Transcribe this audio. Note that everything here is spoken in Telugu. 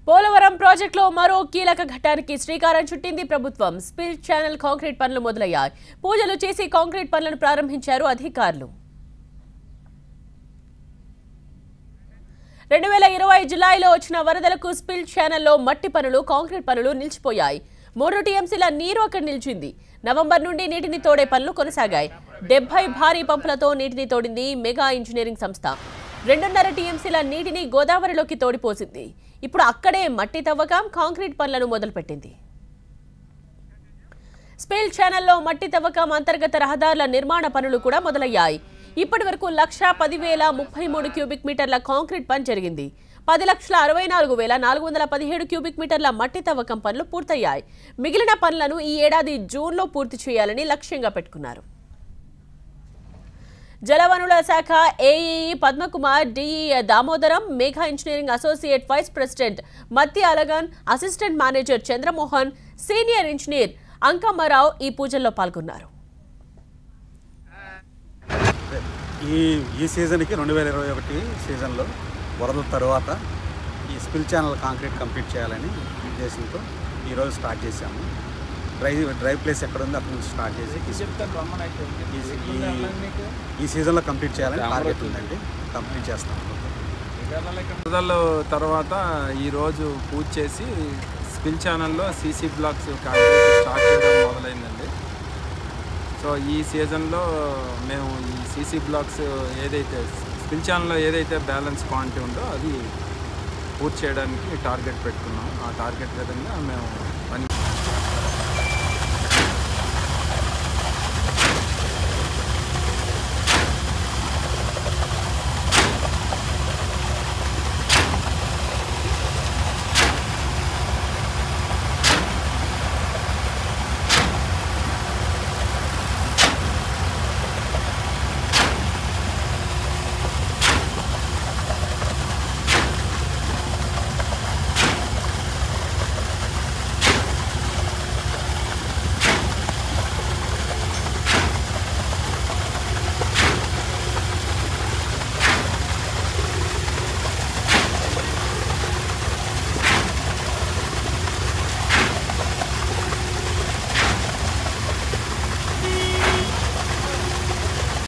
పోలవరం ప్రాజెక్టులో మరో కీలక ఘట్టానికి శ్రీకారం చుట్టింది ప్రభుత్వం స్పిల్ ఛానల్ కాంక్రీట్ పనులు మొదలయ్యాయి పూజలు చేసి కాంక్రీట్ పనులను ప్రారంభించారు అధికారులు రెండు వేల ఇరవై జులైలో వచ్చిన వరదలకు స్పిల్ ఛానల్లో మట్టి పనులు కాంక్రీట్ పనులు నిలిచిపోయాయి మూడు టీఎంసీల నీరు అక్కడ నిలిచింది నవంబర్ నుండి నీటిని తోడే పనులు కొనసాగాయి డెబ్బై భారీ పంపులతో నీటిని తోడింది మెగా ఇంజనీరింగ్ సంస్థ రెండున్నర టీఎంసీల నీటిని గోదావరిలోకి తోడిపోసింది ఇప్పుడు అక్కడే మట్టి తవ్వకం కాంక్రీట్ పనులను మొదలుపెట్టింది స్పేల్ ఛానల్లో మట్టి తవ్వకం అంతర్గత రహదారుల నిర్మాణ పనులు కూడా మొదలయ్యాయి ఇప్పటి వరకు లక్ష పదివేల ముప్పై మూడు క్యూబిక్ మీటర్ల కాంక్రీట్ పని జరిగింది పది లక్షల అరవై నాలుగు వేల నాలుగు వందల పదిహేడు క్యూబిక్ మీటర్ల మట్టి తవ్వకం పనులు పూర్తయ్యాయి మిగిలిన పనులను ఈ ఏడాది జూన్లో పూర్తి చేయాలని లక్ష్యంగా పెట్టుకున్నారు జలవనుల శాఖ AEE Padmakumar DE Damodaram Megha engineering associate vice president Matti Alagan assistant manager Chandramohan senior engineer Ankammarao ఈ పూజల్లో పాల్గొన్నారు ఈ ఈ సీజన్కి రెండు వేల ఇరవై ఒకటి సీజన్లో వరదల తర్వాత ఈ స్పిల్ ఛానల్ కాంక్రీట్ కంప్లీట్ చేయాలని ఉద్దేశంతో ఈరోజు స్టార్ట్ చేశాము డ్రై డ్రై ప్లేస్ ఎక్కడ ఉందో అక్కడ నుంచి స్టార్ట్ చేసి ఈ- ఈ- ఈ- ఈ సీజన్లో కంప్లీట్ చేయాలని టార్గెట్ ఉందండి కంప్లీట్ చేస్తాము వరదల తర్వాత ఈరోజు పూజ చేసి స్పిల్ ఛానల్లో సీసీ బ్లాక్స్ కాంక్రీట్ స్టార్ట్ చేయడం మొదలైందండి సో ఈ సీజన్లో మేము ఈ సీసీ బ్లాక్స్ ఏదైతే స్పిల్ ఛానల్లో ఏదైతే బ్యాలెన్స్ క్వాంటిటీ ఉందో అది పూర్తి చేయడానికి టార్గెట్ పెట్టుకున్నాం ఆ టార్గెట్ విధంగా మేము పని